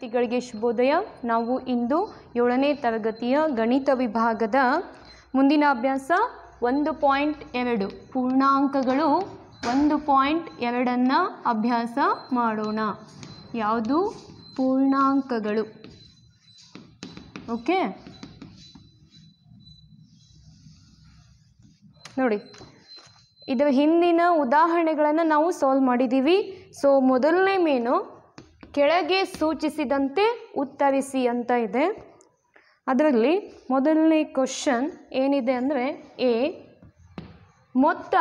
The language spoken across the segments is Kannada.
ವಿದ್ಯಾರ್ಥಿಗಳಿಗೆ ಶುಭೋದಯ ನಾವು ಇಂದು ಏಳನೇ ತರಗತಿಯ ಗಣಿತ ವಿಭಾಗದ ಮುಂದಿನ ಅಭ್ಯಾಸ ಒಂದು ಪಾಯಿಂಟ್ ಎರಡು ಪೂರ್ಣಾಂಕಗಳು ಒಂದು ಪಾಯಿಂಟ್ ಎರಡನ್ನು ಅಭ್ಯಾಸ ಮಾಡೋಣ ಯಾವುದು ಪೂರ್ಣಾಂಕಗಳು ಓಕೆ ನೋಡಿ ಇದರ ಹಿಂದಿನ ಉದಾಹರಣೆಗಳನ್ನು ನಾವು ಸಾಲ್ವ್ ಮಾಡಿದ್ದೀವಿ ಸೊ ಮೊದಲನೇ ಮೇನು ಕೆಳಗೆ ಸೂಚಿಸಿದಂತೆ ಉತ್ತರಿಸಿ ಅಂತ ಇದೆ ಅದರಲ್ಲಿ ಮೊದಲನೇ ಕ್ವಶನ್ ಏನಿದೆ ಅಂದರೆ ಎ ಮೊತ್ತ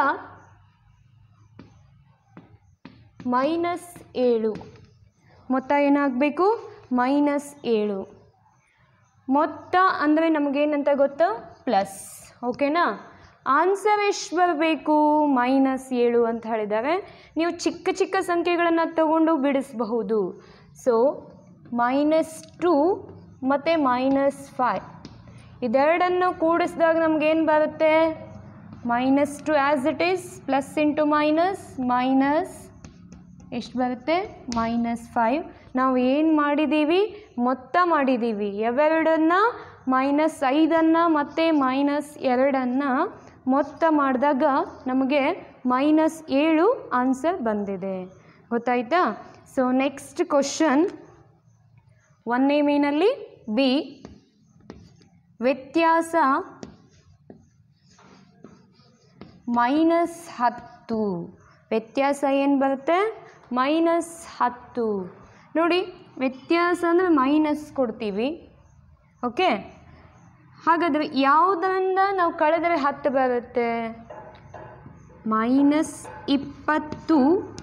ಮೈನಸ್ ಏಳು ಮೊತ್ತ ಏನಾಗಬೇಕು ಮೈನಸ್ ಏಳು ಮೊತ್ತ ಅಂದರೆ ನಮಗೇನಂತ ಗೊತ್ತಾ ಪ್ಲಸ್ ಓಕೆನಾ ಆನ್ಸರ್ ಎಷ್ಟು ಬರಬೇಕು ಮೈನಸ್ ಏಳು ಅಂತ ಹೇಳಿದ್ದಾರೆ ನೀವು ಚಿಕ್ಕ ಚಿಕ್ಕ ಸಂಖ್ಯೆಗಳನ್ನು ತಗೊಂಡು ಬಿಡಿಸಬಹುದು ಸೊ ಮೈನಸ್ ಟು ಮತ್ತು ಮೈನಸ್ ಫೈವ್ ಇದೆರಡನ್ನು ಕೂಡಿಸಿದಾಗ ನಮಗೇನು ಬರುತ್ತೆ minus two as it is plus into minus minus ಎಷ್ಟು ಬರುತ್ತೆ ಮೈನಸ್ ಫೈವ್ ನಾವು ಏನು ಮಾಡಿದ್ದೀವಿ ಮೊತ್ತ ಮಾಡಿದ್ದೀವಿ ಎವೆರಡನ್ನು ಮೈನಸ್ ಐದನ್ನು ಮತ್ತು ಮೈನಸ್ ಎರಡನ್ನು ಮೊತ್ತ ಮಾಡಿದಾಗ ನಮಗೆ ಮೈನಸ್ ಏಳು ಆನ್ಸರ್ ಬಂದಿದೆ ಗೊತ್ತಾಯ್ತಾ ಸೊ ನೆಕ್ಸ್ಟ್ ಕ್ವಶನ್ ಒಂದನೇ ಮೇನಲ್ಲಿ ಬಿ ವ್ಯತ್ಯಾಸ ಮೈನಸ್ ಹತ್ತು ವ್ಯತ್ಯಾಸ ಏನು ಬರುತ್ತೆ ಮೈನಸ್ ಹತ್ತು ನೋಡಿ ವ್ಯತ್ಯಾಸ ಅಂದರೆ ಮೈನಸ್ ಕೊಡ್ತೀವಿ ಓಕೆ ಹಾಗಾದರೆ ಯಾವುದರಿಂದ ನಾವು ಕಳೆದರೆ ಹತ್ತು ಬರುತ್ತೆ ಮೈನಸ್ ಇಪ್ಪತ್ತು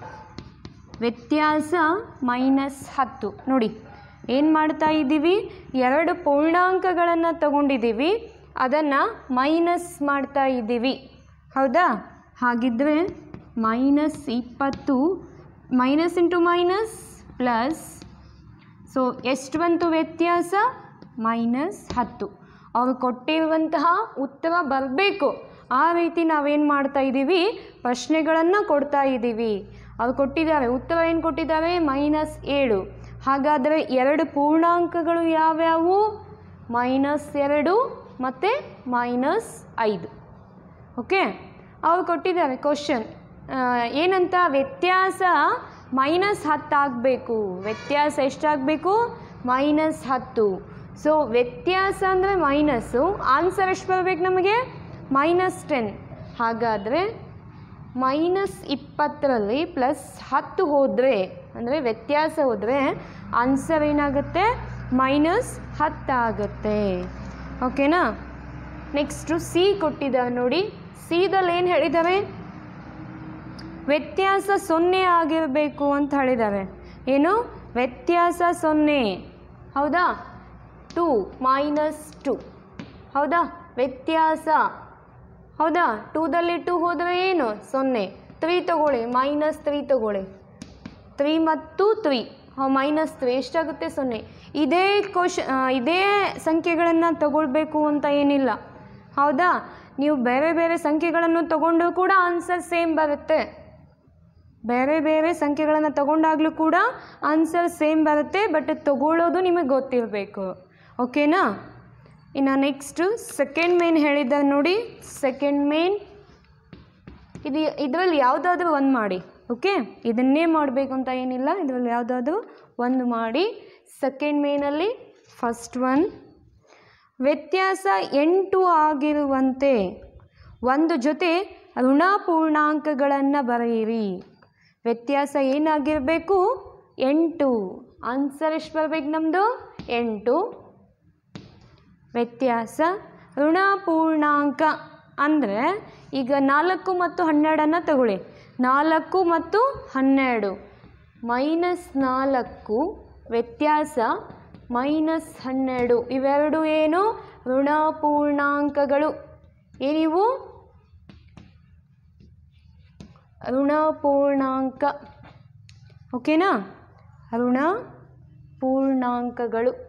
ವ್ಯತ್ಯಾಸ ಮೈನಸ್ ಹತ್ತು ನೋಡಿ ಏನು ಮಾಡ್ತಾ ಇದ್ದೀವಿ ಎರಡು ಪೂರ್ಣಾಂಕಗಳನ್ನು ತಗೊಂಡಿದ್ದೀವಿ ಅದನ್ನು ಮೈನಸ್ ಮಾಡ್ತಾ ಇದ್ದೀವಿ ಹೌದಾ ಹಾಗಿದ್ದರೆ ಮೈನಸ್ ಇಪ್ಪತ್ತು minus into minus plus so ಎಷ್ಟು ಬಂತು ವ್ಯತ್ಯಾಸ ಮೈನಸ್ ಹತ್ತು ಅವ್ರು ಕೊಟ್ಟಿರುವಂತಹ ಉತ್ತರ ಬರಬೇಕು ಆ ರೀತಿ ನಾವೇನು ಮಾಡ್ತಾ ಇದ್ದೀವಿ ಪ್ರಶ್ನೆಗಳನ್ನು ಕೊಡ್ತಾ ಇದ್ದೀವಿ ಅವ್ರು ಕೊಟ್ಟಿದ್ದಾರೆ ಉತ್ತರ ಏನು ಕೊಟ್ಟಿದ್ದಾರೆ ಮೈನಸ್ ಏಳು ಹಾಗಾದರೆ ಎರಡು ಪೂರ್ಣಾಂಕಗಳು ಯಾವ್ಯಾವು ಮೈನಸ್ ಎರಡು ಮತ್ತು ಮೈನಸ್ ಐದು ಓಕೆ ಅವ್ರು ಕೊಟ್ಟಿದ್ದಾರೆ ಕ್ವಶನ್ ಏನಂತ ವ್ಯತ್ಯಾಸ ಮೈನಸ್ ಹತ್ತು ಆಗಬೇಕು ವ್ಯತ್ಯಾಸ ಎಷ್ಟಾಗಬೇಕು ಮೈನಸ್ ಹತ್ತು ಸೊ ವ್ಯತ್ಯಾಸ ಅಂದರೆ ಮೈನಸ್ಸು ಆನ್ಸರ್ ಎಷ್ಟು ಬರಬೇಕು ನಮಗೆ ಮೈನಸ್ ಟೆನ್ ಹಾಗಾದರೆ ಮೈನಸ್ ಇಪ್ಪತ್ತರಲ್ಲಿ ಪ್ಲಸ್ ಹತ್ತು ಹೋದರೆ ಅಂದರೆ ವ್ಯತ್ಯಾಸ ಹೋದರೆ ಆನ್ಸರ್ ಏನಾಗುತ್ತೆ ಮೈನಸ್ ಹತ್ತಾಗುತ್ತೆ ಓಕೆನಾ ನೆಕ್ಸ್ಟು ಸಿ ಕೊಟ್ಟಿದ್ದಾರೆ ನೋಡಿ ಸಿದಲ್ಲಿ ಏನು ಹೇಳಿದ್ದಾರೆ ವ್ಯತ್ಯಾಸ ಸೊನ್ನೆ ಆಗಿರಬೇಕು ಅಂತ ಹೇಳಿದ್ದಾರೆ ಏನು ವ್ಯತ್ಯಾಸ ಸೊನ್ನೆ ಹೌದಾ ಟು ಮೈನಸ್ ಟು ಹೌದಾ ವ್ಯತ್ಯಾಸ ಹೌದಾ ಟೂದಲ್ಲಿ ಟು ಹೋದರೆ ಏನು ಸೊನ್ನೆ ತ್ರೀ ತಗೊಳ್ಳಿ ಮೈನಸ್ ತ್ರೀ ತಗೊಳ್ಳಿ ತ್ರೀ ಮತ್ತು ತ್ರೀ ಮೈನಸ್ ತ್ರೀ ಎಷ್ಟಾಗುತ್ತೆ ಸೊನ್ನೆ ಇದೇ ಕ್ವಶ ಇದೇ ಸಂಖ್ಯೆಗಳನ್ನು ತಗೊಳ್ಬೇಕು ಅಂತ ಏನಿಲ್ಲ ಹೌದಾ ನೀವು ಬೇರೆ ಬೇರೆ ಸಂಖ್ಯೆಗಳನ್ನು ತಗೊಂಡು ಕೂಡ ಆನ್ಸರ್ ಸೇಮ್ ಬರುತ್ತೆ ಬೇರೆ ಬೇರೆ ಸಂಖ್ಯೆಗಳನ್ನು ತಗೊಂಡಾಗಲೂ ಕೂಡ ಆನ್ಸರ್ ಸೇಮ್ ಬರುತ್ತೆ ಬಟ್ ತಗೊಳ್ಳೋದು ನಿಮಗೆ ಗೊತ್ತಿರಬೇಕು ಓಕೆನಾ ಇನ್ನು ನೆಕ್ಸ್ಟು ಸೆಕೆಂಡ್ ಮೇನ್ ಹೇಳಿದ್ದಾರೆ ನೋಡಿ ಸೆಕೆಂಡ್ ಮೇನ್ ಇದು ಇದರಲ್ಲಿ ಯಾವುದಾದ್ರೂ ಒಂದು ಮಾಡಿ ಓಕೆ ಇದನ್ನೇ ಮಾಡಬೇಕು ಅಂತ ಏನಿಲ್ಲ ಇದರಲ್ಲಿ ಯಾವುದಾದ್ರೂ ಒಂದು ಮಾಡಿ ಸೆಕೆಂಡ್ ಮೇನಲ್ಲಿ ಫಸ್ಟ್ ಒನ್ ವ್ಯತ್ಯಾಸ ಎಂಟು ಆಗಿರುವಂತೆ ಒಂದು ಜೊತೆ ಋಣಪೂರ್ಣಾಂಕಗಳನ್ನು ಬರೆಯಿರಿ ವ್ಯತ್ಯಾಸ ಏನಾಗಿರಬೇಕು ಎಂಟು ಆನ್ಸರ್ ಎಷ್ಟು ಬರ್ಬೇಕು ನಮ್ಮದು ಎಂಟು ವ್ಯತ್ಯಾಸ ಋಣಪೂರ್ಣಾಂಕ ಅಂದರೆ ಈಗ ನಾಲ್ಕು ಮತ್ತು ಹನ್ನೆರಡನ್ನು ತಗೊಳ್ಳಿ ನಾಲ್ಕು ಮತ್ತು ಹನ್ನೆರಡು ಮೈನಸ್ ನಾಲ್ಕು ವ್ಯತ್ಯಾಸ ಮೈನಸ್ ಹನ್ನೆರಡು ಇವೆರಡು ಏನು ಋಣಪೂರ್ಣಾಂಕಗಳು ಏನಿವು ಋಣಪೂರ್ಣಾಂಕ ಓಕೆನಾ ಋಣ ಪೂರ್ಣಾಂಕಗಳು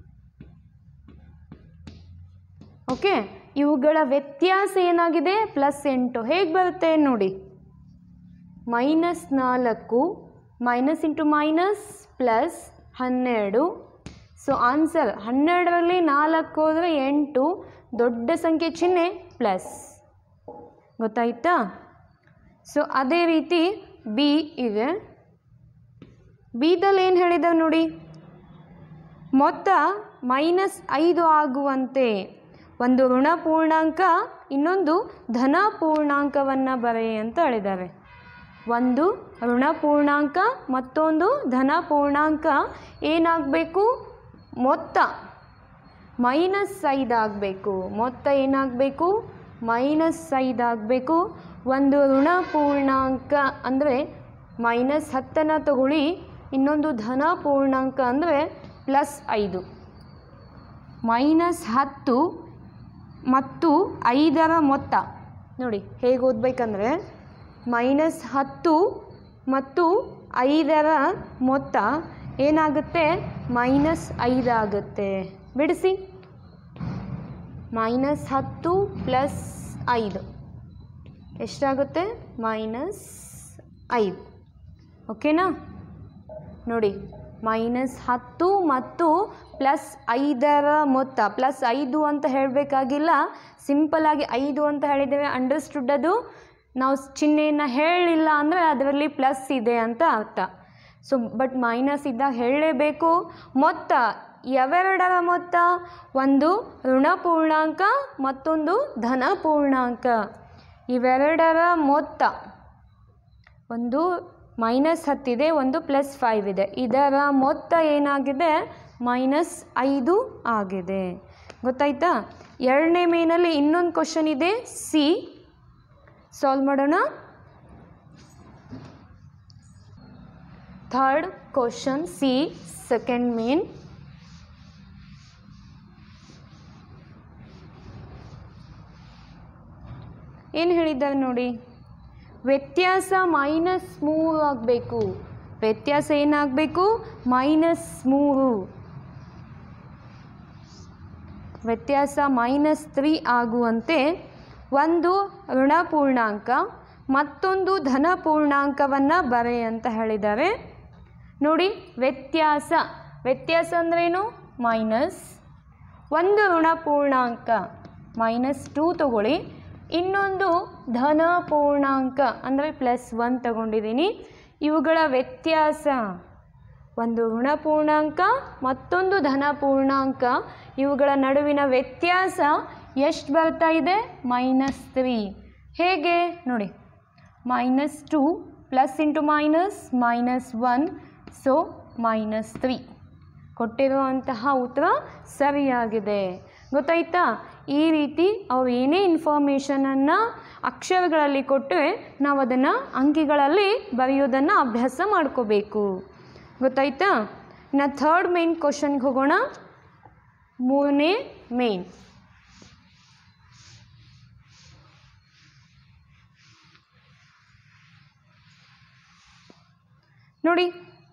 ಓಕೆ ಇವುಗಳ ವ್ಯತ್ಯಾಸ ಏನಾಗಿದೆ ಪ್ಲಸ್ ಎಂಟು ಹೇಗೆ ಬರುತ್ತೆ ನೋಡಿ ಮೈನಸ್ ನಾಲ್ಕು ಮೈನಸ್ ಇಂಟು ಮೈನಸ್ ಪ್ಲಸ್ ಹನ್ನೆರಡು ಸೊ ಆನ್ಸರ್ ಹನ್ನೆರಡರಲ್ಲಿ ನಾಲ್ಕು ಹೋದರೆ ಎಂಟು ದೊಡ್ಡ ಸಂಖ್ಯೆ ಚಿಹ್ನೆ ಪ್ಲಸ್ ಗೊತ್ತಾಯ್ತಾ ಸೊ ಅದೇ ರೀತಿ ಬಿ ಇದೆ ಬಿದಲ್ಲಿ ಏನು ಹೇಳಿದಾವೆ ನೋಡಿ ಮೊತ್ತ ಮೈನಸ್ ಐದು ಆಗುವಂತೆ ಒಂದು ಋಣ ಪೂರ್ಣಾಂಕ ಇನ್ನೊಂದು ಧನ ಪೂರ್ಣಾಂಕವನ್ನು ಬರೆಯಿ ಅಂತ ಹೇಳಿದ್ದಾರೆ ಒಂದು ಋಣ ಪೂರ್ಣಾಂಕ ಮತ್ತೊಂದು ಧನ ಪೂರ್ಣಾಂಕ ಏನಾಗಬೇಕು ಮೊತ್ತ ಮೈನಸ್ ಐದು ಆಗಬೇಕು ಮೊತ್ತ ಏನಾಗಬೇಕು ಮೈನಸ್ ಐದು ಆಗಬೇಕು ಒಂದು ಋಣ ಪೂರ್ಣಾಂಕ ಅಂದರೆ ಮೈನಸ್ ಹತ್ತನ್ನು ತಗೊಳ್ಳಿ ಇನ್ನೊಂದು ಧನ ಪೂರ್ಣಾಂಕ ಅಂದರೆ ಪ್ಲಸ್ ಐದು ಮೈನಸ್ ಹತ್ತು ಮತ್ತು ಐದರ ಮೊತ್ತ ನೋಡಿ ಹೇಗೆ ಓದಬೇಕಂದ್ರೆ ಮೈನಸ್ ಹತ್ತು ಮತ್ತು ಐದರ ಮೊತ್ತ ಏನಾಗುತ್ತೆ ಮೈನಸ್ ಐದಾಗುತ್ತೆ ಬಿಡಿಸಿ ಮೈನಸ್ ಹತ್ತು ಪ್ಲಸ್ ಐದು ಎಷ್ಟಾಗುತ್ತೆ ಮೈನಸ್ ಐದು ಓಕೆನಾ ನೋಡಿ ಮೈನಸ್ ಹತ್ತು ಮತ್ತು ಪ್ಲಸ್ ಐದರ ಮೊತ್ತ ಪ್ಲಸ್ ಐದು ಅಂತ ಹೇಳಬೇಕಾಗಿಲ್ಲ ಸಿಂಪಲ್ಲಾಗಿ ಐದು ಅಂತ ಹೇಳಿದ್ದೇವೆ ಅಂಡರ್ಸ್ಟುಡ್ ಅದು ನಾವು ಚಿಹ್ನೆಯನ್ನು ಹೇಳಲಿಲ್ಲ ಅಂದರೆ ಅದರಲ್ಲಿ ಪ್ಲಸ್ ಇದೆ ಅಂತ ಅರ್ಥ ಸೊ ಬಟ್ ಮೈನಸ್ ಇದ್ದಾಗ ಹೇಳಲೇಬೇಕು ಮೊತ್ತ ಎವೆರಡರ ಮೊತ್ತ ಒಂದು ಋಣ ಪೂರ್ಣಾಂಕ ಮತ್ತೊಂದು ಧನ ಪೂರ್ಣಾಂಕ ಇವೆರಡರ ಮೊತ್ತ ಒಂದು ಮೈನಸ್ ಹತ್ತಿದೆ ಒಂದು ಪ್ಲಸ್ ಫೈವ್ ಇದೆ ಇದರ ಮೊತ್ತ ಏನಾಗಿದೆ ಮೈನಸ್ ಐದು ಆಗಿದೆ ಗೊತ್ತಾಯ್ತಾ ಎರಡನೇ ಮೇನಲ್ಲಿ ಇನ್ನೊಂದು ಕ್ವಶನ್ ಇದೆ ಸಿ ಸಾಲ್ವ್ ಮಾಡೋಣ ಥರ್ಡ್ ಕ್ವಶನ್ ಸಿ ಸೆಕೆಂಡ್ ಮೇನ್ ಏನು ಹೇಳಿದ್ದಾರೆ ನೋಡಿ ವ್ಯತ್ಯಾಸ ಮೈನಸ್ ಮೂರು ಆಗಬೇಕು ವ್ಯತ್ಯಾಸ ಏನಾಗಬೇಕು ಮೈನಸ್ ಮೂರು ವ್ಯತ್ಯಾಸ ಮೈನಸ್ ತ್ರೀ ಆಗುವಂತೆ ಒಂದು ಋಣ ಪೂರ್ಣಾಂಕ ಮತ್ತೊಂದು ಧನ ಪೂರ್ಣಾಂಕವನ್ನು ಬರೆ ಅಂತ ಹೇಳಿದ್ದಾರೆ ನೋಡಿ ವ್ಯತ್ಯಾಸ ವ್ಯತ್ಯಾಸ ಅಂದ್ರೇನು ಮೈನಸ್ ಒಂದು ಋಣ ಪೂರ್ಣಾಂಕ ಮೈನಸ್ ಟೂ ತಗೊಳ್ಳಿ ಇನ್ನೊಂದು ಧನ ಪೂರ್ಣಾಂಕ ಅಂದರೆ ಪ್ಲಸ್ ಒನ್ ತಗೊಂಡಿದ್ದೀನಿ ಇವುಗಳ ವ್ಯತ್ಯಾಸ ಒಂದು ಋಣ ಪೂರ್ಣಾಂಕ ಮತ್ತೊಂದು ಧನ ಪೂರ್ಣಾಂಕ ಇವುಗಳ ನಡುವಿನ ವ್ಯತ್ಯಾಸ ಎಷ್ಟು ಬರ್ತಾ ಇದೆ ಮೈನಸ್ ತ್ರೀ ಹೇಗೆ ನೋಡಿ minus two plus into minus minus one so minus three ಕೊಟ್ಟಿರುವಂತಹ ಉತ್ತರ ಸರಿಯಾಗಿದೆ ಗೊತ್ತಾಯ್ತಾ ಈ ರೀತಿ ಅವ್ರು ಏನೇ ಇನ್ಫಾರ್ಮೇಷನನ್ನು ಅಕ್ಷರಗಳಲ್ಲಿ ಕೊಟ್ಟರೆ ನಾವು ಅದನ್ನು ಅಂಕಿಗಳಲ್ಲಿ ಬರೆಯೋದನ್ನು ಅಭ್ಯಾಸ ಮಾಡ್ಕೋಬೇಕು ಗೊತ್ತಾಯ್ತಾ ಇನ್ನು ಥರ್ಡ್ ಮೇನ್ ಕ್ವಶನ್ಗೆ ಹೋಗೋಣ ಮೂರನೇ ಮೇನ್ ನೋಡಿ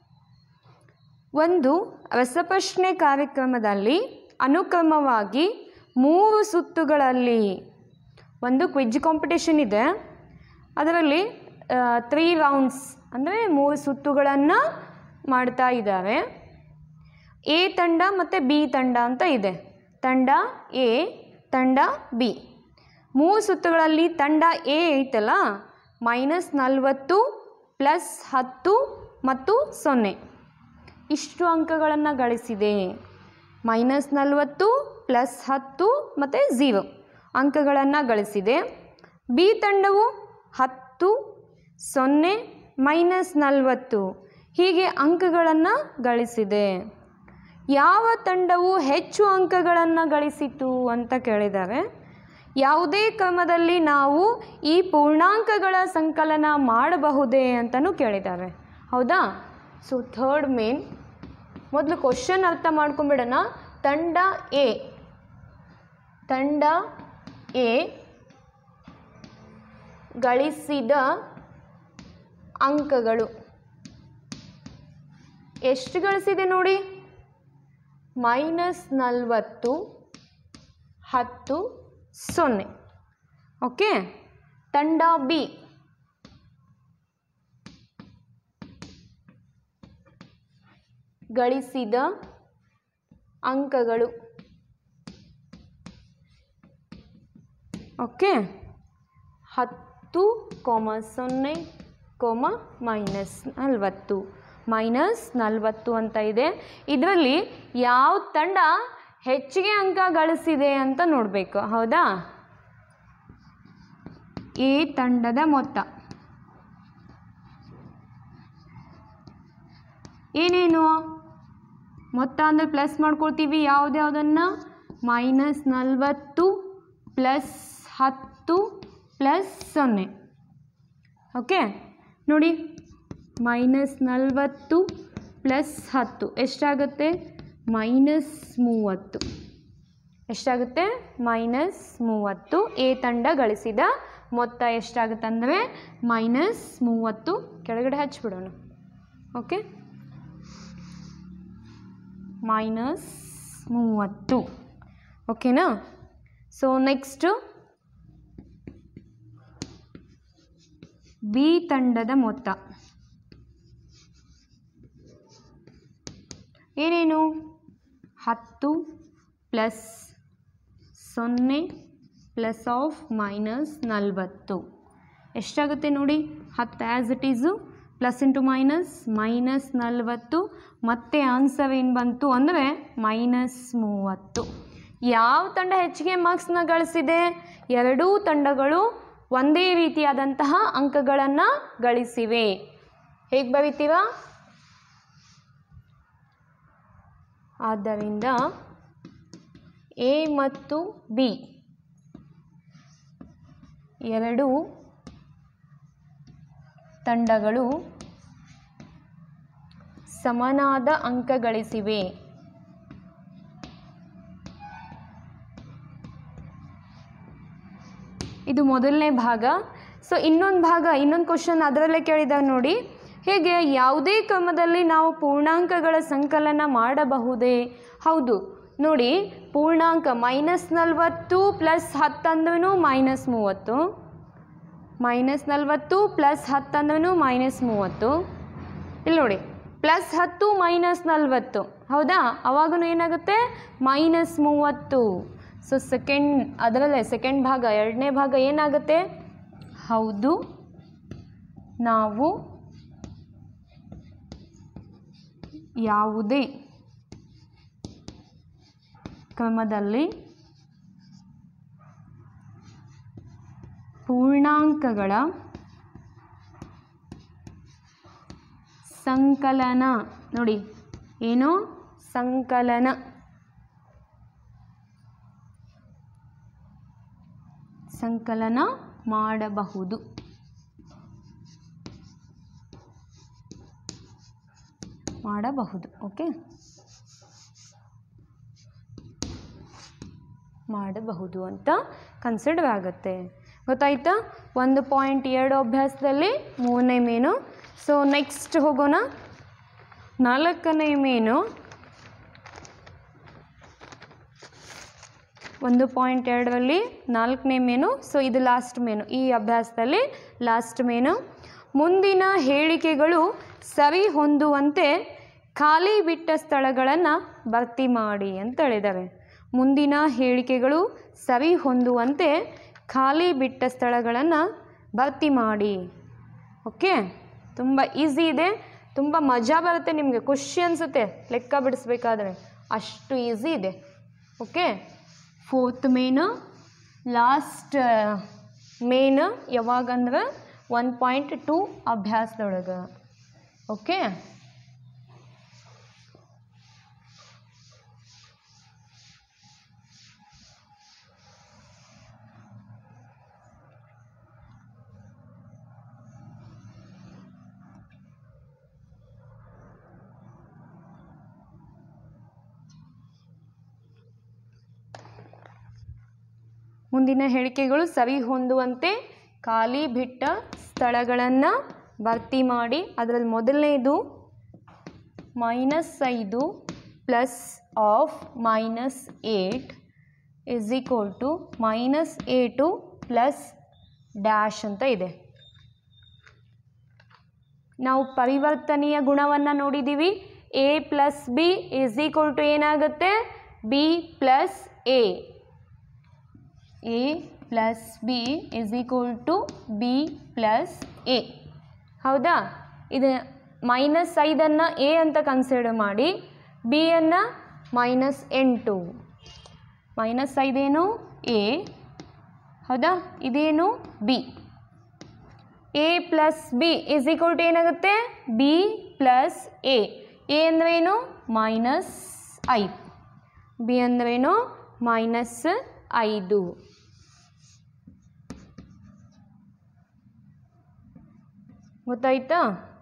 ಒಂದು ರಸಪ್ರಶ್ನೆ ಕಾರ್ಯಕ್ರಮದಲ್ಲಿ ಅನುಕ್ರಮವಾಗಿ ಮೂರು ಸುತ್ತುಗಳಲ್ಲಿ ಒಂದು ಕ್ವಿಜ್ ಕಾಂಪಿಟೇಷನ್ ಇದೆ ಅದರಲ್ಲಿ ತ್ರೀ ರೌಂಡ್ಸ್ ಅಂದರೆ ಮೂರು ಸುತ್ತುಗಳನ್ನು ಮಾಡ್ತಾ ಇದ್ದಾರೆ ಎ ತಂಡ ಮತ್ತು ಬಿ ತಂಡ ಅಂತ ಇದೆ ತಂಡ ಎ ತಂಡ ಬಿ ಮೂರು ಸುತ್ತುಗಳಲ್ಲಿ ತಂಡ ಎ ಐತಲ್ಲ ಮೈನಸ್ ನಲವತ್ತು ಪ್ಲಸ್ ಹತ್ತು ಮತ್ತು ಸೊನ್ನೆ ಇಷ್ಟು ಅಂಕಗಳನ್ನು ಗಳಿಸಿದೆ ಮೈನಸ್ ನಲವತ್ತು ಪ್ಲಸ್ ಹತ್ತು ಮತ್ತು ಝೀರೋ ಅಂಕಗಳನ್ನು ಗಳಿಸಿದೆ ಬಿ ತಂಡವು ಹತ್ತು ಸೊನ್ನೆ ಮೈನಸ್ ನಲವತ್ತು ಹೀಗೆ ಅಂಕಗಳನ್ನು ಗಳಿಸಿದೆ ಯಾವ ತಂಡವು ಹೆಚ್ಚು ಅಂಕಗಳನ್ನು ಗಳಿಸಿತು ಅಂತ ಕೇಳಿದ್ದಾರೆ ಯಾವುದೇ ಕ್ರಮದಲ್ಲಿ ನಾವು ಈ ಪೂರ್ಣಾಂಕಗಳ ಸಂಕಲನ ಮಾಡಬಹುದೇ ಅಂತಲೂ ಕೇಳಿದ್ದಾರೆ ಹೌದಾ ಸೊ ಥರ್ಡ್ ಮೇನ್ ಮೊದಲು ಕ್ವಶನ್ ಅರ್ಥ ಮಾಡ್ಕೊಂಬಿಡೋಣ ತಂಡ ಎ ತಂಡ ಎ ಗಳಿಸಿದ ಅಂಕಗಳು ಎಷ್ಟು ಗಳಿಸಿದೆ ನೋಡಿ ಮೈನಸ್ ನಲವತ್ತು ಹತ್ತು ಸೊನ್ನೆ ಓಕೆ ತಂಡ ಬಿ ಗಳಿಸಿದ ಅಂಕಗಳು ಓಕೆ ಹತ್ತು ಕೋಮ ಸೊನ್ನೆ ಕೋಮ ಮೈನಸ್ ನಲವತ್ತು ಮೈನಸ್ ನಲವತ್ತು ಅಂತ ಇದೆ ಇದರಲ್ಲಿ ಯಾವ ತಂಡ ಹೆಚ್ಚಿಗೆ ಅಂಕ ಗಳಿಸಿದೆ ಅಂತ ನೋಡಬೇಕು ಹೌದಾ ಎ ತಂಡದ ಮೊತ್ತ ಏನೇನು ಮೊತ್ತ ಅಂದರೆ ಪ್ಲಸ್ ಮಾಡ್ಕೊಳ್ತೀವಿ ಯಾವುದ್ಯಾವುದನ್ನು ಮೈನಸ್ ನಲವತ್ತು ಪ್ಲಸ್ ಹತ್ತು ಪ್ಲಸ್ ಸೊನ್ನೆ ಓಕೆ ನೋಡಿ ಮೈನಸ್ ನಲವತ್ತು ಪ್ಲಸ್ ಹತ್ತು ಎಷ್ಟಾಗುತ್ತೆ ಮೈನಸ್ ಮೂವತ್ತು ಎಷ್ಟಾಗುತ್ತೆ ಮೈನಸ್ ಮೂವತ್ತು ಎ ತಂಡ ಗಳಿಸಿದ ಮೊತ್ತ ಎಷ್ಟಾಗುತ್ತೆ ಅಂದರೆ ಮೈನಸ್ ಮೂವತ್ತು ಕೆಳಗಡೆ ಹಚ್ಬಿಡೋಣ ಓಕೆ ಮೈನಸ್ ಮೂವತ್ತು ಓಕೆನಾ ಸೊ ನೆಕ್ಸ್ಟು ಬಿ ತಂಡದ ಮೊತ್ತ ಏನೇನು ಹತ್ತು ಪ್ಲಸ್ ಸೊನ್ನೆ ಪ್ಲಸ್ ಆಫ್ ಮೈನಸ್ ನಲವತ್ತು ಎಷ್ಟಾಗುತ್ತೆ ನೋಡಿ ಹತ್ತು as it is plus into minus minus ನಲವತ್ತು ಮತ್ತೆ ಆನ್ಸರ್ ಏನು ಬಂತು ಅಂದರೆ ಮೈನಸ್ ಮೂವತ್ತು ಯಾವ ತಂಡ ಹೆಚ್ಚಿಗೆ ಮಾರ್ಕ್ಸ್ನ ಗಳಿಸಿದೆ ಎರಡೂ ತಂಡಗಳು ಒಂದೇ ರೀತಿಯಾದಂತಹ ಅಂಕಗಳನ್ನು ಗಳಿಸಿವೆ ಹೇಗೆ ಬರಿತೀವ ಆದ್ದರಿಂದ ಎ ಮತ್ತು ಬಿ ಎರಡು ತಂಡಗಳು ಸಮನಾದ ಅಂಕ ಗಳಿಸಿವೆ ಇದು ಮೊದಲನೇ ಭಾಗ ಸೊ ಇನ್ನೊಂದು ಭಾಗ ಇನ್ನೊಂದು ಕ್ವಶನ್ ಅದರಲ್ಲೇ ಕೇಳಿದಾಗ ನೋಡಿ ಹೇಗೆ ಯಾವುದೇ ಕ್ರಮದಲ್ಲಿ ನಾವು ಪೂರ್ಣಾಂಕಗಳ ಸಂಕಲನ ಮಾಡಬಹುದೇ ಹೌದು ನೋಡಿ ಪೂರ್ಣಾಂಕ ಮೈನಸ್ ನಲವತ್ತು ಪ್ಲಸ್ ಹತ್ತಂದ್ರೂ ಮೈನಸ್ ಮೂವತ್ತು ಮೈನಸ್ ನಲವತ್ತು ಪ್ಲಸ್ ಹತ್ತಂದ್ರೂ ಮೈನಸ್ ಮೂವತ್ತು ಇಲ್ಲಿ ನೋಡಿ ಪ್ಲಸ್ ಹತ್ತು ಮೈನಸ್ ನಲವತ್ತು ಹೌದಾ ಅವಾಗೂ ಏನಾಗುತ್ತೆ ಮೈನಸ್ ಮೂವತ್ತು ಸೊ ಸೆಕೆಂಡ್ ಅದರಲ್ಲೇ ಸೆಕೆಂಡ್ ಭಾಗ ಎರಡನೇ ಭಾಗ ಏನಾಗುತ್ತೆ ಹೌದು ನಾವು ಯಾವುದೇ ಕ್ರಮದಲ್ಲಿ ಪೂರ್ಣಾಂಕಗಳ ಸಂಕಲನ ನೋಡಿ ಏನು ಸಂಕಲನ ಸಂಕಲನ ಮಾಡಬಹುದು ಮಾಡಬಹುದು ಓಕೆ ಮಾಡಬಹುದು ಅಂತ ಕನ್ಸಿಡರ್ ಆಗುತ್ತೆ ಗೊತ್ತಾಯ್ತಾ ಒಂದು ಪಾಯಿಂಟ್ ಎರಡು ಅಭ್ಯಾಸದಲ್ಲಿ ಮೂರನೇ ಮೇನು ಸೊ ನೆಕ್ಸ್ಟ್ ಹೋಗೋಣ ನಾಲ್ಕನೇ ಮೇನು ಒಂದು ಪಾಯಿಂಟ್ ಎರಡರಲ್ಲಿ ನಾಲ್ಕನೇ ಮೇನು ಸೊ ಇದು ಲಾಸ್ಟ್ ಮೇನು ಈ ಅಭ್ಯಾಸದಲ್ಲಿ ಲಾಸ್ಟ್ ಮೇನು ಮುಂದಿನ ಹೇಳಿಕೆಗಳು ಸರಿ ಹೊಂದುವಂತೆ ಖಾಲಿ ಬಿಟ್ಟ ಸ್ಥಳಗಳನ್ನು ಭರ್ತಿ ಮಾಡಿ ಅಂತ ಹೇಳಿದ್ದಾರೆ ಮುಂದಿನ ಹೇಳಿಕೆಗಳು ಸರಿ ಹೊಂದುವಂತೆ ಖಾಲಿ ಬಿಟ್ಟ ಸ್ಥಳಗಳನ್ನು ಭರ್ತಿ ಮಾಡಿ ಓಕೆ ತುಂಬ ಈಸಿ ಇದೆ ತುಂಬ ಮಜಾ ಬರುತ್ತೆ ನಿಮಗೆ ಖುಷಿ ಅನಿಸುತ್ತೆ ಲೆಕ್ಕ ಬಿಡಿಸ್ಬೇಕಾದ್ರೆ ಅಷ್ಟು ಈಸಿ ಇದೆ ಓಕೆ ಫೋರ್ತ್ ಮೇನ್ ಲಾಸ್ಟ್ ಮೇನ್ ಯಾವಾಗಂದ್ರೆ ಒನ್ ಪಾಯಿಂಟ್ ಟೂ ಅಭ್ಯಾಸದೊಳಗೆ ಓಕೆ ಮುಂದಿನ ಹೇಳಿಕೆಗಳು ಸರಿ ಹೊಂದುವಂತೆ ಖಾಲಿ ಬಿಟ್ಟ ಸ್ಥಳಗಳನ್ನು ಭರ್ತಿ ಮಾಡಿ ಅದರಲ್ಲಿ ಮೊದಲನೇದು ಮೈನಸ್ ಐದು plus of minus eight is equal to minus eight plus dash ಅಂತ ಇದೆ ನಾವು ಪರಿವರ್ತನೆಯ ಗುಣವನ್ನು ನೋಡಿದ್ದೀವಿ A plus B is equal to ಏನಾಗುತ್ತೆ B plus A A plus B is equal to B plus A ಹೌದಾ ಇದು ಮೈನಸ್ ಐದನ್ನು ಎ ಅಂತ ಕನ್ಸಿಡರ್ ಮಾಡಿ ಬಿಯನ್ನು ಮೈನಸ್ ಎಂಟು ಮೈನಸ್ ಐದೇನು ಎ ಹೌದಾ ಇದೇನು B A plus B is equal to ಏನಾಗುತ್ತೆ ಬಿ ಪ್ಲಸ್ ಎ ಎ ಅಂದ್ರೇನು ಮೈನಸ್ ಐದು ಬಿ ಅಂದ್ರೇನು ಮೈನಸ್ ಐದು ಗೊತ್ತಾಯ್ತಾ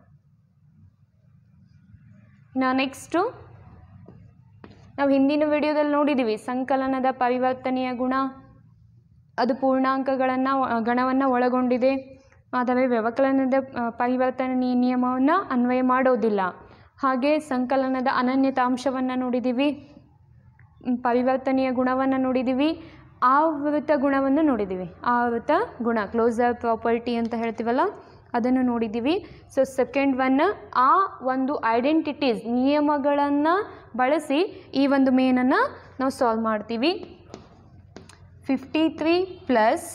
ನಾ ನೆಕ್ಸ್ಟು ನಾವು ಹಿಂದಿನ ವಿಡಿಯೋದಲ್ಲಿ ನೋಡಿದ್ದೀವಿ ಸಂಕಲನದ ಪರಿವರ್ತನೆಯ ಗುಣ ಅದು ಪೂರ್ಣಾಂಕಗಳನ್ನು ಗಣವನ್ನು ಒಳಗೊಂಡಿದೆ ಆದರೆ ವ್ಯವಕಲನದ ಆ, ಪರಿವರ್ತನೆ ನಿಯಮವನ್ನು ಅನ್ವಯ ಮಾಡೋದಿಲ್ಲ ಹಾಗೆ ಸಂಕಲನದ ಅನನ್ಯತಾಂಶವನ್ನು ನೋಡಿದ್ದೀವಿ ಮ್, ಪರಿವರ್ತನೆಯ ಗುಣವನ್ನು ನೋಡಿದ್ದೀವಿ ಆವೃತ ಗುಣವನ್ನು ನೋಡಿದ್ದೀವಿ ಆವೃತ ಗುಣ ಕ್ಲೋಸರ್ ಪ್ರಾಪರ್ಟಿ ಅಂತ ಹೇಳ್ತೀವಲ್ಲ ಅದನ್ನು ನೋಡಿದ್ದೀವಿ ಸೊ ಸೆಕೆಂಡ್ ಒನ್ ಆ ಒಂದು ಐಡೆಂಟಿಟೀಸ್ ನಿಯಮಗಳನ್ನು ಬಳಸಿ ಈ ಒಂದು ಮೇನನ್ನು ನಾವು ಸಾಲ್ವ್ ಮಾಡ್ತೀವಿ ಫಿಫ್ಟಿ ತ್ರೀ ಪ್ಲಸ್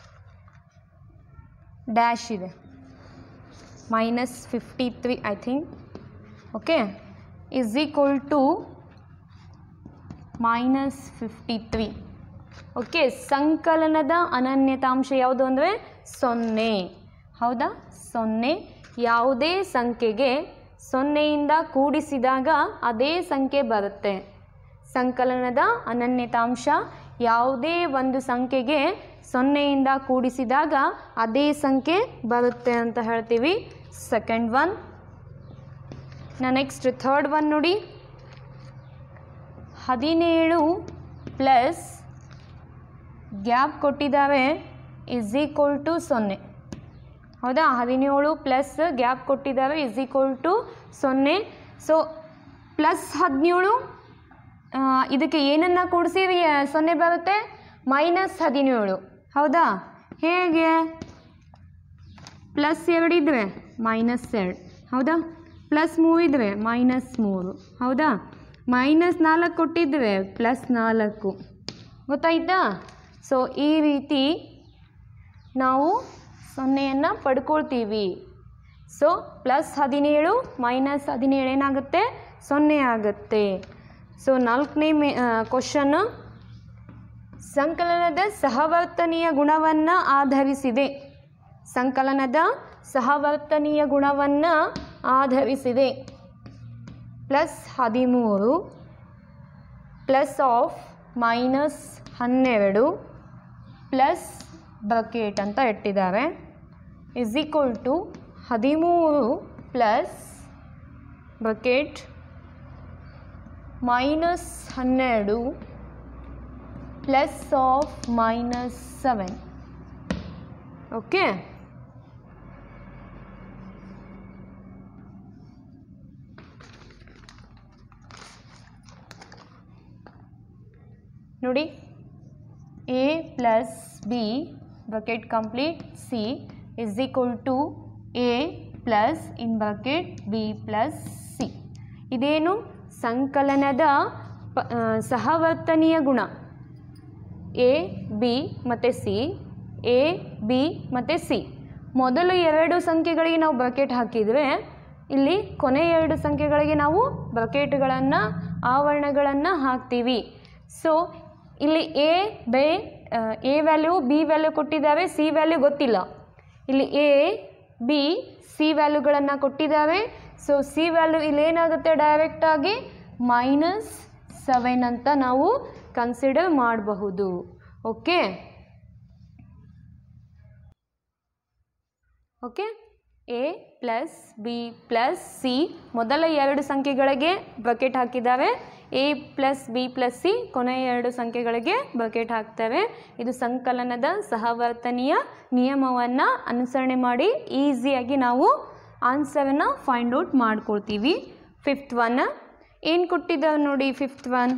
ಡ್ಯಾಶ್ ಇದೆ minus fifty three I think okay is equal to minus fifty three okay ಸಂಕಲನದ ಅನನ್ಯತಾಂಶ ಯಾವುದು ಅಂದರೆ ಸೊನ್ನೆ ಹೌದಾ ಸೊನ್ನೆ ಯಾವುದೇ ಸಂಖ್ಯೆಗೆ ಸೊನ್ನೆಯಿಂದ ಕೂಡಿಸಿದಾಗ ಅದೇ ಸಂಖ್ಯೆ ಬರುತ್ತೆ ಸಂಕಲನದ ಅನನ್ಯತಾಂಶ ಯಾವುದೇ ಒಂದು ಸಂಖ್ಯೆಗೆ ಸೊನ್ನೆಯಿಂದ ಕೂಡಿಸಿದಾಗ ಅದೇ ಸಂಖ್ಯೆ ಬರುತ್ತೆ ಅಂತ ಹೇಳ್ತೀವಿ ಸೆಕೆಂಡ್ ಒನ್ ನಾ ನೆಕ್ಸ್ಟ್ ಥರ್ಡ್ ಒನ್ ನೋಡಿ ಹದಿನೇಳು ಪ್ಲಸ್ ಗ್ಯಾಪ್ ಕೊಟ್ಟಿದ್ದಾವೆ ಇಸ್ ಈಕ್ವಲ್ ಟು ಸೊನ್ನೆ ಹೌದಾ ಹದಿನೇಳು ಪ್ಲಸ್ ಗ್ಯಾಪ್ ಕೊಟ್ಟಿದ್ದಾವೆ ಇಸ್ ಈಕ್ವಲ್ ಟು ಸೊನ್ನೆ ಸೊ ಪ್ಲಸ್ ಹದಿನೇಳು ಇದಕ್ಕೆ ಏನನ್ನು ಕೂಡಿಸಿ ಸೊನ್ನೆ ಬರುತ್ತೆ ಮೈನಸ್ ಹದಿನೇಳು ಹೌದಾ ಹೇಗೆ ಪ್ಲಸ್ ಎರಡು ಇದ್ದರೆ ಮೈನಸ್ ಎರಡು ಹೌದಾ ಪ್ಲಸ್ ಮೂರು ಇದ್ದರೆ ಮೈನಸ್ ಮೂರು ಹೌದಾ ಮೈನಸ್ ನಾಲ್ಕು ಕೊಟ್ಟಿದ್ದರೆ ಪ್ಲಸ್ ನಾಲ್ಕು ಗೊತ್ತಾಯ್ತಾ ಸೊ ಈ ರೀತಿ ನಾವು ಸೊನ್ನೆಯನ್ನು ಪಡ್ಕೊಳ್ತೀವಿ ಸೊ ಪ್ಲಸ್ ಹದಿನೇಳು ಮೈನಸ್ ಹದಿನೇಳು ಏನಾಗುತ್ತೆ ಸೊನ್ನೆ ಆಗುತ್ತೆ ಸೊ ನಾಲ್ಕನೇ ಮೇ ಕ್ವಶನ್ನು ಸಂಕಲನದ ಸಹವರ್ತನೀಯ ಗುಣವನ್ನು ಆಧರಿಸಿದೆ ಸಂಕಲನದ ಸಹವರ್ತನೀಯ ಗುಣವನ್ನು ಆಧರಿಸಿದೆ ಪ್ಲಸ್ ಹದಿಮೂರು ಪ್ಲಸ್ ಆಫ್ ಮೈನಸ್ ಹನ್ನೆರಡು ಪ್ಲಸ್ ಬಕೆಟ್ ಅಂತ ಇಟ್ಟಿದ್ದಾರೆ ಇಸ್ ಈಕ್ವಲ್ ಟು ಹದಿಮೂರು ಪ್ಲಸ್ ಬಕೆಟ್ ಮೈನಸ್ ಹನ್ನೆರಡು plus of minus seven okay ನೋಡಿ A plus B bucket complete C is equal to A plus in bucket B plus C ಇದೇನು ಸಂಕಲನದ ಪ ಆ, ಸಹವರ್ತನೀಯ ಗುಣ ಎ ಬಿ ಮತ್ತು ಸಿ ಎ ಬಿ ಮತ್ತು ಸಿ ಮೊದಲು ಎರಡು ಸಂಖ್ಯೆಗಳಿಗೆ ನಾವು ಬ್ರಕೆಟ್ ಹಾಕಿದರೆ ಇಲ್ಲಿ ಕೊನೆ ಎರಡು ಸಂಖ್ಯೆಗಳಿಗೆ ನಾವು ಬ್ರಕೆಟ್ಗಳನ್ನು ಆವರಣಗಳನ್ನು ಹಾಕ್ತೀವಿ ಸೊ ಇಲ್ಲಿ ಎ ಬೆ ಎ ವ್ಯಾಲ್ಯೂ ಬಿ ವ್ಯಾಲ್ಯೂ ಕೊಟ್ಟಿದ್ದಾವೆ ಸಿ ವ್ಯಾಲ್ಯೂ ಗೊತ್ತಿಲ್ಲ ಇಲ್ಲಿ ಎ ಬಿ ಸಿ ವ್ಯಾಲ್ಯೂಗಳನ್ನು ಕೊಟ್ಟಿದ್ದಾವೆ ಸೊ ಸಿ ವ್ಯಾಲ್ಯೂ ಇಲ್ಲಿ ಏನಾಗುತ್ತೆ ಡೈರೆಕ್ಟಾಗಿ ಮೈನಸ್ ಸೆವೆನ್ ಅಂತ ನಾವು ಕನ್ಸಿಡರ್ ಮಾಡಬಹುದು okay okay A plus B plus C ಮೊದಲ ಎರಡು ಸಂಖ್ಯೆಗಳಿಗೆ ಬಕೆಟ್ ಹಾಕಿದ್ದಾರೆ A plus B plus C ಕೊನೆಯ ಎರಡು ಸಂಖ್ಯೆಗಳಿಗೆ ಬಕೆಟ್ ಹಾಕ್ತಾರೆ ಇದು ಸಂಕಲನದ ಸಹವರ್ತನೀಯ ನಿಯಮವನ್ನು ಅನುಸರಣೆ ಮಾಡಿ ಈಸಿಯಾಗಿ ನಾವು ಆನ್ಸರನ್ನು ಫೈಂಡ್ ಔಟ್ ಮಾಡ್ಕೊಳ್ತೀವಿ ಫಿಫ್ತ್ ಒನ್ ಏನು ಕೊಟ್ಟಿದ್ದಾವೆ ನೋಡಿ ಫಿಫ್ತ್ ಒನ್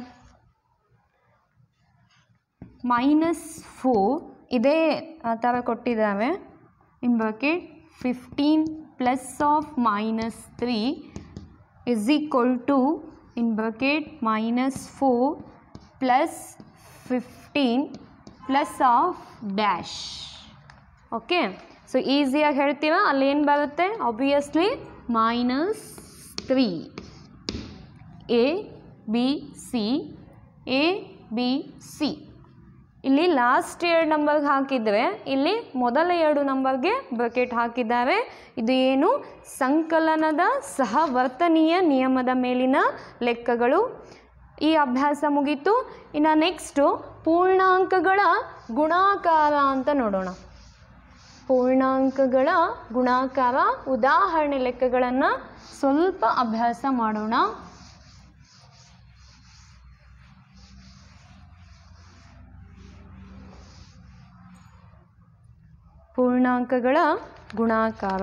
ಮೈನಸ್ ಫೋರ್ ಇದೇ ಆ ಥರ ಕೊಟ್ಟಿದ್ದಾವೆ in bucket fifteen plus of minus three is equal to in bracket minus 4 plus 15 plus of dash okay so ಈಸಿಯಾಗಿ ಹೇಳ್ತೀವ ಅಲ್ಲಿ ಏನು ಬರುತ್ತೆ obviously minus three A B C A B C ಇಲ್ಲಿ ಲಾಸ್ಟ್ ಎರಡು ನಂಬರ್ಗೆ ಹಾಕಿದರೆ ಇಲ್ಲಿ ಮೊದಲ ಎರಡು ನಂಬರ್ಗೆ ಬ್ರಕೆಟ್ ಹಾಕಿದ್ದಾರೆ ಇದು ಏನು ಸಂಕಲನದ ಸಹವರ್ತನೀಯ ನಿಯಮದ ಮೇಲಿನ ಲೆಕ್ಕಗಳು ಈ ಅಭ್ಯಾಸ ಮುಗೀತು ಇನ್ನು ನೆಕ್ಸ್ಟು ಪೂರ್ಣಾಂಕಗಳ ಗುಣಾಕಾರ ಅಂತ ನೋಡೋಣ ಪೂರ್ಣಾಂಕಗಳ ಗುಣಾಕಾರ ಉದಾಹರಣೆ ಲೆಕ್ಕಗಳನ್ನು ಸ್ವಲ್ಪ ಅಭ್ಯಾಸ ಮಾಡೋಣ ಪೂರ್ಣಾಂಕಗಳ ಗುಣಾಕಾರ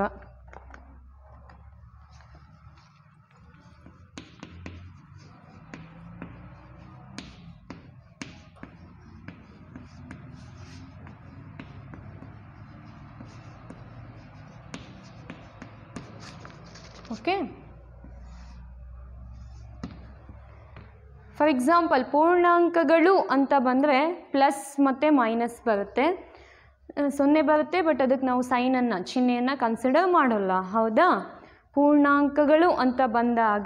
ಓಕೆ ಫಾರ್ ಎಕ್ಸಾಂಪಲ್ ಪೂರ್ಣಾಂಕಗಳು ಅಂತ ಬಂದರೆ ಪ್ಲಸ್ ಮತ್ತು ಮೈನಸ್ ಬರುತ್ತೆ ಆ, ಸೊನ್ನೆ ಬರುತ್ತೆ ಬಟ್ ಅದಕ್ಕೆ ನಾವು ಸೈನನ್ನು ಚಿಹ್ನೆಯನ್ನು ಕನ್ಸಿಡರ್ ಮಾಡೋಲ್ಲ ಹೌದಾ ಪೂರ್ಣಾಂಕಗಳು ಅಂತ ಬಂದಾಗ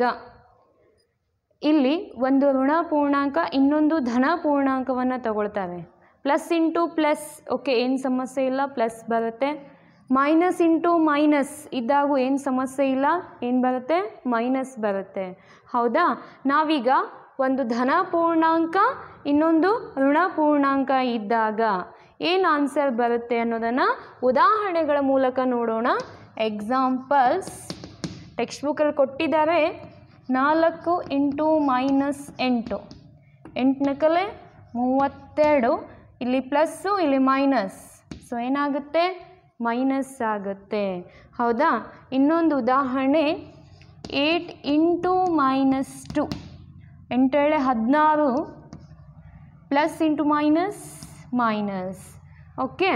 ಇಲ್ಲಿ ಒಂದು ಋಣ ಪೂರ್ಣಾಂಕ ಇನ್ನೊಂದು ಧನ ಪೂರ್ಣಾಂಕವನ್ನು ತಗೊಳ್ತವೆ ಪ್ಲಸ್ ಇಂಟು ಪ್ಲಸ್ ಓಕೆ ಏನು ಸಮಸ್ಯೆ ಇಲ್ಲ ಪ್ಲಸ್ ಬರುತ್ತೆ ಮೈನಸ್ ಇಂಟು ಮೈನಸ್ ಇದ್ದಾಗೂ ಏನು ಸಮಸ್ಯೆ ಇಲ್ಲ ಏನು ಬರುತ್ತೆ ಮೈನಸ್ ಬರುತ್ತೆ ಹೌದಾ ನಾವೀಗ ಒಂದು ಧನ ಪೂರ್ಣಾಂಕ ಇನ್ನೊಂದು ಋಣ ಪೂರ್ಣಾಂಕ ಇದ್ದಾಗ ಏನು ಆನ್ಸರ್ ಬರುತ್ತೆ ಅನ್ನೋದನ್ನು ಉದಾಹರಣೆಗಳ ಮೂಲಕ ನೋಡೋಣ ಎಕ್ಸಾಂಪಲ್ಸ್ ಟೆಕ್ಸ್ಟ್ ಬುಕ್ಕಲ್ಲಿ ಕೊಟ್ಟಿದ್ದಾರೆ ನಾಲ್ಕು ಇಂಟು ಮೈನಸ್ ಎಂಟು ಎಂಟನ ಕಲೆ ಮೂವತ್ತೆರಡು ಇಲ್ಲಿ ಪ್ಲಸ್ಸು ಇಲ್ಲಿ ಮೈನಸ್ ಸೊ ಏನಾಗುತ್ತೆ ಮೈನಸ್ ಆಗುತ್ತೆ ಹೌದಾ ಇನ್ನೊಂದು ಉದಾಹರಣೆ ಏಟ್ ಇಂಟು ಮೈನಸ್ ಟು ಎಂಟೇಳೆ ಹದಿನಾರು plus into minus minus okay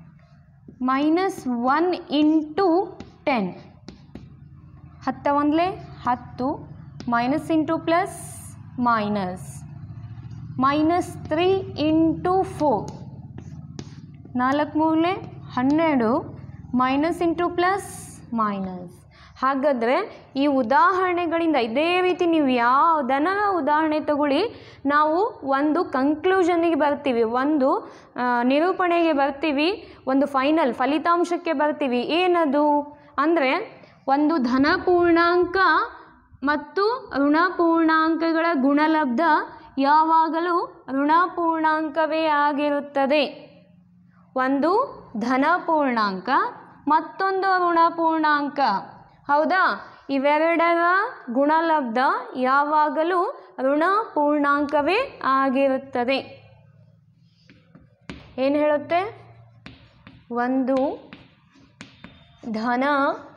minus one into ten ಹತ್ತ ಒಂದಲೇ ಹತ್ತು minus into plus minus minus three into four ನಾಲ್ಕು ಮೂರಲೆ ಹನ್ನೆರಡು ಮೈನಸ್ ಇಂಟು ಪ್ಲಸ್ ಮೈನಸ್ ಹಾಗಾದರೆ ಈ ಉದಾಹರಣೆಗಳಿಂದ ಇದೇ ರೀತಿ ನೀವು ಯಾವುದನ್ನ ಉದಾಹರಣೆ ತಗೊಳ್ಳಿ ನಾವು ಒಂದು ಕಂಕ್ಲೂಷನ್ನಿಗೆ ಬರ್ತೀವಿ ಒಂದು ಆ, ನಿರೂಪಣೆಗೆ ಬರ್ತೀವಿ ಒಂದು ಫೈನಲ್ ಫಲಿತಾಂಶಕ್ಕೆ ಬರ್ತೀವಿ ಏನದು ಅಂದರೆ ಒಂದು ಧನ ಪೂರ್ಣಾಂಕ ಮತ್ತು ಋಣ ಪೂರ್ಣಾಂಕಗಳ ಗುಣಲಬ್ಧ ಯಾವಾಗಲೂ ಋಣ ಪೂರ್ಣಾಂಕವೇ ಆಗಿರುತ್ತದೆ ಒಂದು ಧನ ಪೂರ್ಣಾಂಕ ಮತ್ತೊಂದು ಋಣ ಪೂರ್ಣಾಂಕ ಹೌದಾ ಇವೆರಡರ ಗುಣಲಬ್ಧ ಯಾವಾಗಲೂ ಋಣ ಪೂರ್ಣಾಂಕವೇ ಆಗಿರುತ್ತದೆ ಏನು ಹೇಳುತ್ತೆ ಒಂದು ಧನ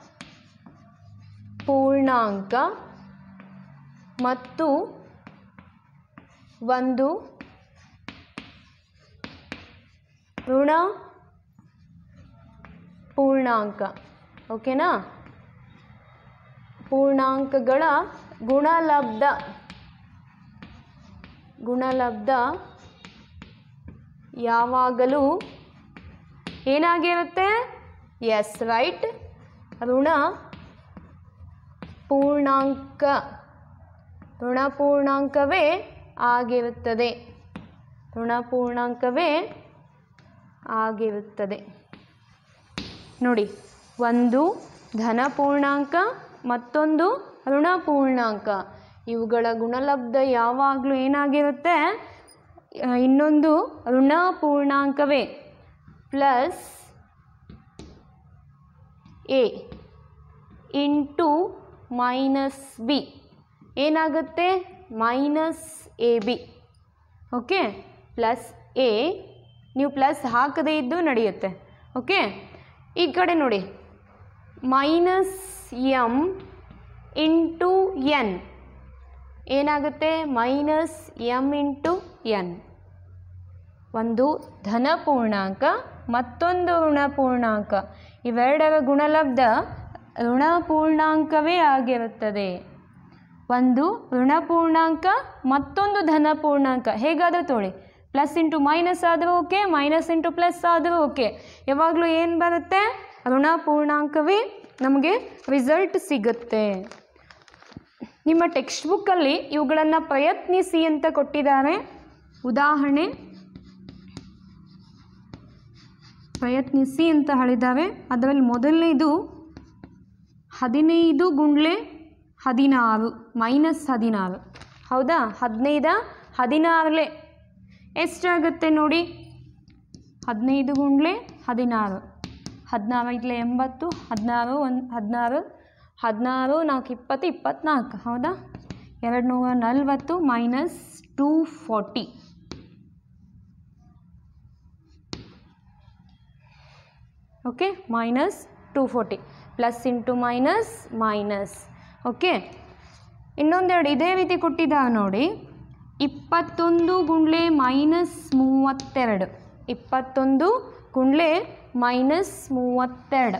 ಪೂರ್ಣಾಂಕ ಮತ್ತು ಒಂದು ಋಣ ಪೂರ್ಣಾಂಕ ಓಕೆನಾ ಪೂರ್ಣಾಂಕಗಳ ಗುಣಲಬ್ಧ ಗುಣಲಬ್ಧ ಯಾವಾಗಲೂ ಏನಾಗಿರುತ್ತೆ ಎಸ್ ರೈಟ್ ಋಣ ಪೂರ್ಣಾಂಕ ಋಣ ಪೂರ್ಣಾಂಕವೇ ಆಗಿರುತ್ತದೆ ಋಣ ಪೂರ್ಣಾಂಕವೇ ಆಗಿರುತ್ತದೆ ನೋಡಿ ಒಂದು ಧನ ಪೂರ್ಣಾಂಕ ಮತ್ತೊಂದು ಋಣ ಪೂರ್ಣಾಂಕ ಇವುಗಳ ಗುಣಲಬ್ಧ ಯಾವಾಗಲೂ ಏನಾಗಿರುತ್ತೆ ಆ, ಇನ್ನೊಂದು ಋಣ ಪೂರ್ಣಾಂಕವೇ plus A into minus B ಏನಾಗುತ್ತೆ minus A B okay plus A ನೀವು ಪ್ಲಸ್ ಹಾಕದೇ ಇದ್ದು ನಡೆಯುತ್ತೆ ಓಕೆ ಈ ಕಡೆ ನೋಡಿ ಮೈನಸ್ ಎಮ್ ಇಂಟು ಎನ್ ಏನಾಗುತ್ತೆ ಮೈನಸ್ ಎಮ್ ಇಂಟು ಎನ್ ಒಂದು ಧನ ಪೂರ್ಣಾಂಕ ಮತ್ತೊಂದು ಋಣ ಪೂರ್ಣಾಂಕ ಇವೆರಡರ ಗುಣಲಬ್ಧ ಋಣ ಪೂರ್ಣಾಂಕವೇ ಆಗಿರುತ್ತದೆ ಒಂದು ಋಣ ಪೂರ್ಣಾಂಕ ಮತ್ತೊಂದು ಧನ ಪೂರ್ಣಾಂಕ ಹೇಗಾದರೂ ತೊಳಿ ಪ್ಲಸ್ ಇಂಟು ಮೈನಸ್ ಆದರೂ ಓಕೆ ಮೈನಸ್ ಇಂಟು ಪ್ಲಸ್ ಆದರೂ ಓಕೆ ಯಾವಾಗಲೂ ಏನು ಬರುತ್ತೆ ಋಣ ಪೂರ್ಣಾಂಕವೇ ನಮಗೆ ರಿಸಲ್ಟ್ ಸಿಗುತ್ತೆ ನಿಮ್ಮ ಟೆಕ್ಸ್ಟ್ ಬುಕ್ಕಲ್ಲಿ ಇವುಗಳನ್ನು ಪ್ರಯತ್ನಿಸಿ ಅಂತ ಕೊಟ್ಟಿದ್ದಾರೆ ಉದಾಹರಣೆ ಪ್ರಯತ್ನಿಸಿ ಅಂತ ಹೇಳಿದ್ದಾರೆ ಅದರಲ್ಲಿ ಮೊದಲನೇದು ಹದಿನೈದು ಗುಂಡ್ಲೆ ಹದಿನಾರು ಮೈನಸ್ ಹದಿನಾರು ಹೌದಾ ಹದಿನೈದ ಹದಿನಾರಲೆ ಎಷ್ಟಾಗುತ್ತೆ ನೋಡಿ ಹದಿನೈದು ಗುಂಡ್ಲೆ ಹದಿನಾರು ಹದಿನಾರು ಐದಲೆ ಎಂಬತ್ತು ಹದಿನಾರು ಒಂದು ಹದಿನಾರು ಹದಿನಾರು ನಾಲ್ಕು ಇಪ್ಪತ್ತು ಇಪ್ಪತ್ತ್ನಾಲ್ಕು ಹೌದಾ ಎರಡು ನೂರ ನಲ್ವತ್ತು minus two forty okay minus two forty plus into minus minus okay ಇನ್ನೊಂದೆರಡು ಇದೇ ರೀತಿ ಕೊಟ್ಟಿದ್ದಾಗ ನೋಡಿ ಇಪ್ಪತ್ತೊಂದು ಗುಂಡ್ಲೆ ಮೈನಸ್ ಮೂವತ್ತೆರಡು ಇಪ್ಪತ್ತೊಂದು ಗುಂಡ್ಲೆ ಮೈನಸ್ ಮೂವತ್ತೆರಡು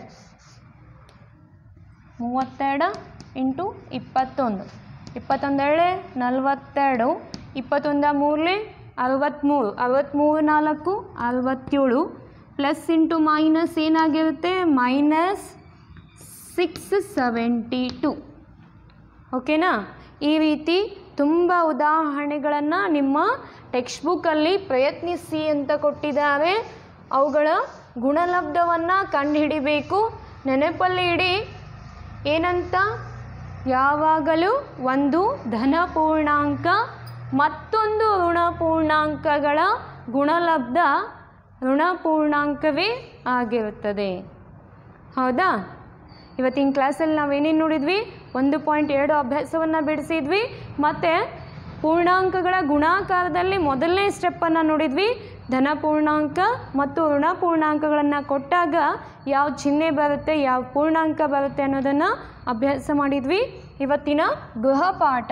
ಮೂವತ್ತೆರಡು ಇಂಟು ಇಪ್ಪತ್ತೊಂದು ಇಪ್ಪತ್ತೊಂದೆರಡೆ ನಲವತ್ತೆರಡು ಇಪ್ಪತ್ತೊಂದ ಮೂರಲೆ ಅರವತ್ತ್ಮೂರು ಅರವತ್ತ್ಮೂರು ನಾಲ್ಕು ಅರವತ್ತೇಳು ಪ್ಲಸ್ ಇಂಟು ಮೈನಸ್ ಏನಾಗಿರುತ್ತೆ ಮೈನಸ್ ಸಿಕ್ಸ್ ಸೆವೆಂಟಿ ಟು ಓಕೆನಾ ಈ ರೀತಿ ತುಂಬ ಉದಾಹರಣೆಗಳನ್ನು ನಿಮ್ಮ ಟೆಕ್ಸ್ಟ್ ಬುಕ್ಕಲ್ಲಿ ಪ್ರಯತ್ನಿಸಿ ಅಂತ ಕೊಟ್ಟಿದ್ದಾರೆ ಅವುಗಳ ಗುಣಲಬ್ಧವನ್ನು ಕಂಡುಹಿಡಿಬೇಕು ನೆನಪಲ್ಲಿ ಇಡಿ ಏನಂತ ಯಾವಾಗಲೂ ಒಂದು ಧನ ಪೂರ್ಣಾಂಕ ಮತ್ತೊಂದು ಋಣ ಪೂರ್ಣಾಂಕಗಳ ಗುಣಲಬ್ಧ ಋಣ ಪೂರ್ಣಾಂಕವೇ ಆಗಿರುತ್ತದೆ ಹೌದಾ ಇವತ್ತಿನ ಕ್ಲಾಸಲ್ಲಿ ನಾವೇನೇನು ನೋಡಿದ್ವಿ ಒಂದು ಪಾಯಿಂಟ್ ಎರಡು ಅಭ್ಯಾಸವನ್ನು ಬಿಡಿಸಿದ್ವಿ ಮತ್ತು ಪೂರ್ಣಾಂಕಗಳ ಗುಣಾಕಾರದಲ್ಲಿ ಮೊದಲನೇ ಸ್ಟೆಪ್ಪನ್ನು ನೋಡಿದ್ವಿ ಧನ ಪೂರ್ಣಾಂಕ ಮತ್ತು ಋಣ ಪೂರ್ಣಾಂಕಗಳನ್ನು ಕೊಟ್ಟಾಗ ಯಾವ ಚಿಹ್ನೆ ಬರುತ್ತೆ ಯಾವ ಪೂರ್ಣಾಂಕ ಬರುತ್ತೆ ಅನ್ನೋದನ್ನು ಅಭ್ಯಾಸ ಮಾಡಿದ್ವಿ ಇವತ್ತಿನ ಗೃಹಪಾಠ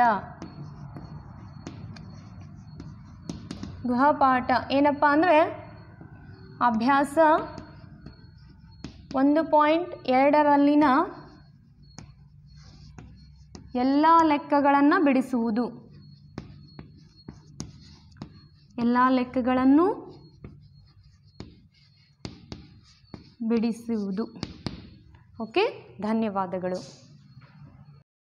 ಗೃಹಪಾಠ ಏನಪ್ಪ ಅಂದರೆ ಅಭ್ಯಾಸ ಒಂದು ಪಾಯಿಂಟ್ ಎರಡರಲ್ಲಿನ ಎಲ್ಲ ಲೆಕ್ಕಗಳನ್ನು ಬಿಡಿಸುವುದು ಎಲ್ಲ ಲೆಕ್ಕಗಳನ್ನು ಬಿಡಿಸುವುದು ಓಕೆ ಧನ್ಯವಾದಗಳು